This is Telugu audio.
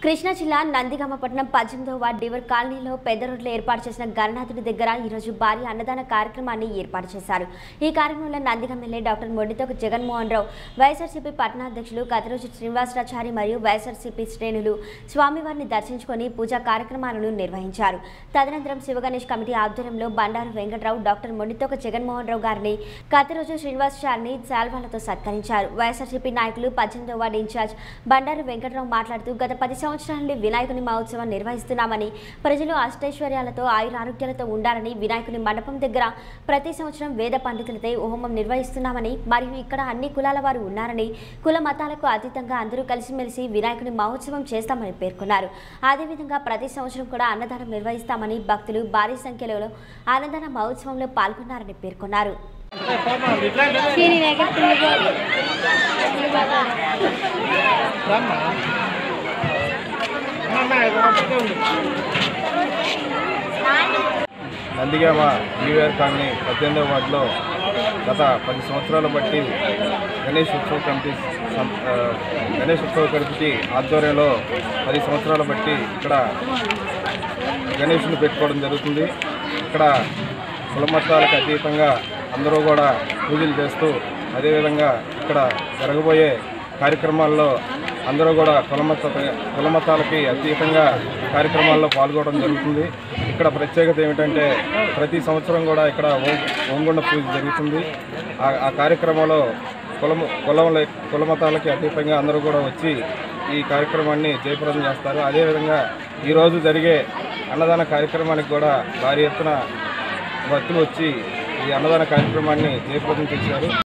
కృష్ణా జిల్లా నందిగామ పట్టణం పద్దెనిమిదవ వార్డు డివర్ కాలనీలో పెద్ద రోడ్లో ఏర్పాటు చేసిన గణనాథుడి దగ్గర ఈరోజు భారీ అన్నదాన కార్యక్రమాన్ని ఏర్పాటు చేశారు ఈ కార్యక్రమంలో Nandigama MLA doctor Mondithoka Jaganmohan Rao YSRCP పట్టణాధ్యక్షులు కథరోజు శ్రీనివాసరాచారి మరియు వైఎస్ఆర్సీపీ శ్రేణులు స్వామివారిని దర్శించుకొని పూజా కార్యక్రమాలను నిర్వహించారు తదనంతరం శివగణేష్ కమిటీ ఆధ్వర్యంలో బండారు వెంకట్రావు డాక్టర్ మొండితోక జగన్మోహన్ రావు గారిని కథరోజు శ్రీనివాసచారిని శాల్వాలతో సత్కరించారు వైఎస్ఆర్సీపీ నాయకులు పద్దెనిమిదవ వార్డు ఇన్ఛార్జ్ బండారు వెంకట్రావు మాట్లాడుతూ గత పది సంవత్సరాల నుండి వినాయకుని మహోత్సవం నిర్వహిస్తున్నామని ప్రజలు అష్టైశ్వర్యాలతో ఆయురారోగ్యాలతో ఉండాలని వినాయకుని మండపం దగ్గర ప్రతి సంవత్సరం వేద పండితులతో హోమం నిర్వహిస్తున్నామని మరియు ఇక్కడ అన్ని కులాల వారు ఉన్నారని కుల మతాలకు అతీతంగా అందరూ కలిసిమెలిసి వినాయకుని మహోత్సవం చేస్తామని పేర్కొన్నారు అదేవిధంగా ప్రతి సంవత్సరం కూడా అన్నదానం నిర్వహిస్తామని భక్తులు భారీ సంఖ్యలో అన్నదాన మహోత్సవంలో పాల్గొన్నారని పేర్కొన్నారు నందిగామ న్యూఇయర్ కాలనీ పద్దెనిమిదవ వార్డులో గత పది సంవత్సరాల బట్టి గణేష్ ఉత్సవ కమిటీ సం- ఆ, గణేష్ ఉత్సవ కమిటీ ఆధ్వర్యంలో పది సంవత్సరాల బట్టి ఇక్కడ గణేషుని పెట్టుకోవడం జరుగుతుంది ఇక్కడ కులమతాలకు అతీతంగా అందరూ కూడా పూజలు చేస్తూ అదేవిధంగా ఇక్కడ జరగబోయే కార్యక్రమాల్లో అందరూ కూడా కులమత కులమతాలకి అతీతంగా కార్యక్రమాల్లో పాల్గొనడం జరుగుతుంది ఇక్కడ ప్రత్యేకత ఏమిటంటే ప్రతి సంవత్సరం కూడా ఇక్కడ ఓం ఓంగుండ పూజ జరుగుతుంది ఆ ఆ కార్యక్రమంలో కులము కులం కులమతాలకి అతీతంగా అందరూ కూడా వచ్చి ఈ కార్యక్రమాన్ని జయప్రదం చేస్తారు అదేవిధంగా ఈరోజు జరిగే అన్నదాన కార్యక్రమానికి కూడా భారీ ఎత్తున భక్తులు వచ్చి ఈ అన్నదాన కార్యక్రమాన్ని జయప్రదం చేశారు